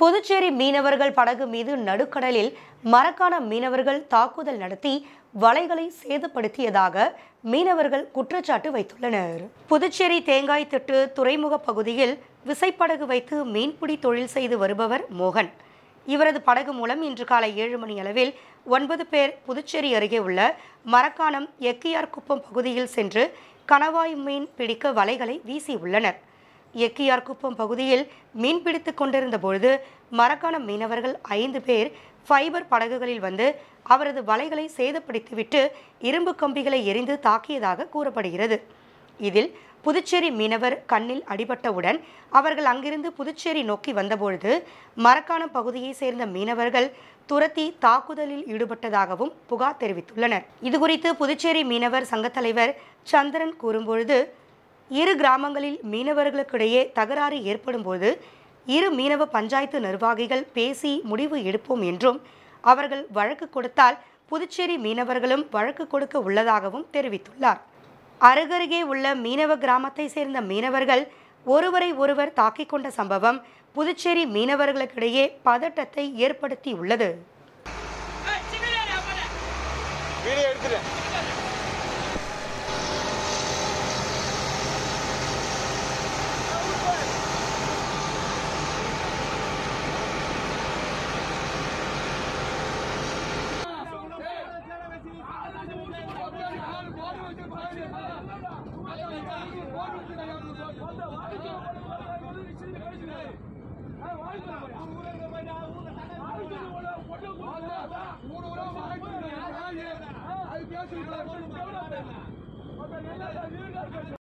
புதுச்சேரி மீனவர்கள் படகு மீது நடுக்கடலில் மரக்காண மீனவர்கள் தாக்குதல் நடத்தி வலைகளை சேதப்படுத்தியதாக மீனவர்கள் குற்றச்சாட்டு வைத்துள்ளனர் புதுச்சேரி தேங்காய் திட்டு துறைமுக பகுதியில் விசைப்படகு வைத்து மீன்பிடி தொழில் செய்து வருபவர் மோகன் இவரது படகு மூலம் இன்று காலை ஏழு மணி அளவில் ஒன்பது பேர் புதுச்சேரி அருகே உள்ள மரக்காணம் எக்கியார் குப்பம் பகுதியில் சென்று கணவாய் மீன் பிடிக்க வலைகளை வீசியுள்ளனர் எக்கியார் குப்பம் பகுதியில் மீன் பிடித்துக் கொண்டிருந்த பொழுது மரக்காணம் மீனவர்கள் ஐந்து பேர் ஃபைபர் படகுகளில் வந்து அவரது வலைகளை சேதப்படுத்திவிட்டு இரும்பு கம்பிகளை எரிந்து தாக்கியதாக கூறப்படுகிறது இதில் புதுச்சேரி மீனவர் கண்ணில் அடிபட்டவுடன் அவர்கள் அங்கிருந்து புதுச்சேரி நோக்கி வந்தபொழுது மரக்காணம் பகுதியைச் சேர்ந்த மீனவர்கள் துரத்தி தாக்குதலில் ஈடுபட்டதாகவும் புகார் தெரிவித்துள்ளனர் இதுகுறித்து புதுச்சேரி மீனவர் சங்கத் தலைவர் சந்திரன் கூறும்பொழுது இரு கிராமங்களில் மீனவர்களுக்கிடையே தகராறு ஏற்படும்போது இரு மீனவ பஞ்சாயத்து நிர்வாகிகள் பேசி முடிவு எடுப்போம் என்றும் அவர்கள் வழக்கு கொடுத்தால் புதுச்சேரி மீனவர்களும் வழக்கு கொடுக்க உள்ளதாகவும் தெரிவித்துள்ளார் அருகருகே உள்ள மீனவ கிராமத்தை சேர்ந்த மீனவர்கள் ஒருவரை ஒருவர் தாக்கிக் கொண்ட சம்பவம் புதுச்சேரி மீனவர்களுக்கிடையே பதட்டத்தை ஏற்படுத்தியுள்ளது வீடியோ எடுத்துட்டேன் அது பேசி